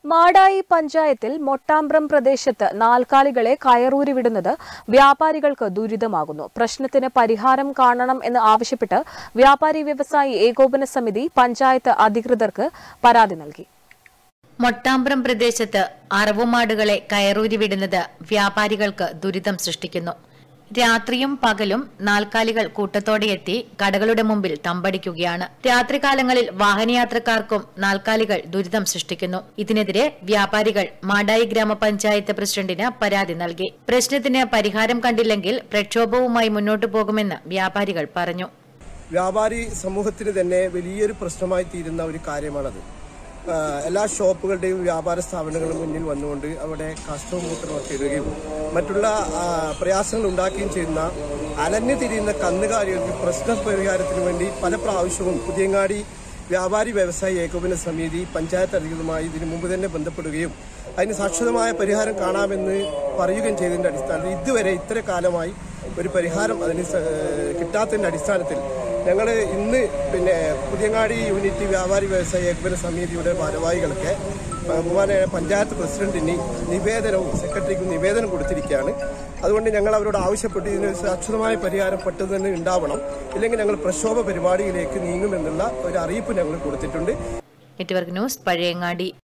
മാടായി പഞ്ചായത്തിൽ മൊട്ടാമ്പ്രം പ്രദേശത്ത് നാൽക്കാലികളെ കയറൂരി വിടുന്നത് വ്യാപാരികൾക്ക് ദുരിതമാകുന്നു പ്രശ്നത്തിന് പരിഹാരം കാണണം എന്ന് ആവശ്യപ്പെട്ട് വ്യാപാരി വ്യവസായി ഏകോപന സമിതി പഞ്ചായത്ത് അധികൃതർക്ക് പരാതി നൽകി മൊട്ടാമ്പ്രം പ്രദേശത്ത് അറവുമാടുകളെ കയറൂരി വിടുന്നത് വ്യാപാരികൾക്ക് ദുരിതം സൃഷ്ടിക്കുന്നു രാത്രിയും പകലും നാൽക്കാലികൾ കൂട്ടത്തോടെ എത്തി കടകളുടെ മുമ്പിൽ തമ്പടിക്കുകയാണ് രാത്രികാലങ്ങളിൽ വാഹനയാത്രക്കാർക്കും നാൽക്കാലികൾ ദുരിതം സൃഷ്ടിക്കുന്നു ഇതിനെതിരെ വ്യാപാരികൾ മാടായി ഗ്രാമപഞ്ചായത്ത് പ്രസിഡന്റിന് പരാതി നൽകി പ്രശ്നത്തിന് പരിഹാരം കണ്ടില്ലെങ്കിൽ പ്രക്ഷോഭവുമായി മുന്നോട്ടു പോകുമെന്ന് വ്യാപാരികൾ പറഞ്ഞു വ്യാപാരി സമൂഹത്തിന് തന്നെ വലിയൊരു പ്രശ്നമായി തീരുന്ന ഒരു കാര്യമാണത് ആ, എല്ലാ ഷോപ്പുകളുടെയും വ്യാപാര സ്ഥാപനങ്ങളും മുന്നിൽ വന്നുകൊണ്ട് അവിടെ കഷ്ടവും മൂത്രമൊക്കെ ഇടുകയും മറ്റുള്ള ആ, പ്രയാസങ്ങൾ ഉണ്ടാക്കുകയും ചെയ്യുന്ന അലഞ്ഞു തിരിയുന്ന കന്നുകാലികൾക്ക് പ്രശ്ന പരിഹാരത്തിന് വേണ്ടി പല പ്രാവശ്യവും പുതിയങ്ങാടി വ്യാപാരി വ്യവസായി ഏകോപന സമിതി പഞ്ചായത്ത് അധികൃതമായി ഇതിനു മുമ്പ് തന്നെ ബന്ധപ്പെടുകയും അതിന് സാക്ഷരമായ പരിഹാരം കാണാമെന്ന് പറയുകയും ചെയ്തതിന്റെ അടിസ്ഥാനത്തിൽ ഇതുവരെ ഇത്ര കാലമായി ഒരു പരിഹാരം അതിന് സ- കിട്ടാത്തതിന്റെ അടിസ്ഥാനത്തിൽ ഞങ്ങൾ ഇന്ന് പിന്നെ പുതിയങ്ങാടി യൂണിറ്റ് വ്യാപാരി വ്യവസായ ഏകോപന സമിതിയുടെ ഭാരവാഹികൾക്ക് ബഹുമാന പഞ്ചായത്ത് പ്രസിഡന്റിന് നിവേദനവും സെക്രട്ടറിക്കും നിവേദനം കൊടുത്തിരിക്കുകയാണ് അതുകൊണ്ട് ഞങ്ങൾ അവരോട് ആവശ്യപ്പെട്ട് ഇതിന് സാക്ഷരമായ പരിഹാരം പെട്ടെന്ന് തന്നെ ഉണ്ടാവണം ഇല്ലെങ്കിൽ ഞങ്ങൾ പ്രക്ഷോഭ പരിപാടിയിലേക്ക് നീങ്ങുമെന്നുള്ള ഒരു അറിയിപ്പ് ഞങ്ങൾ കൊടുത്തിട്ടുണ്ട് നെറ്റ്വർക്ക് ന്യൂസ് പഴയങ്ങാടി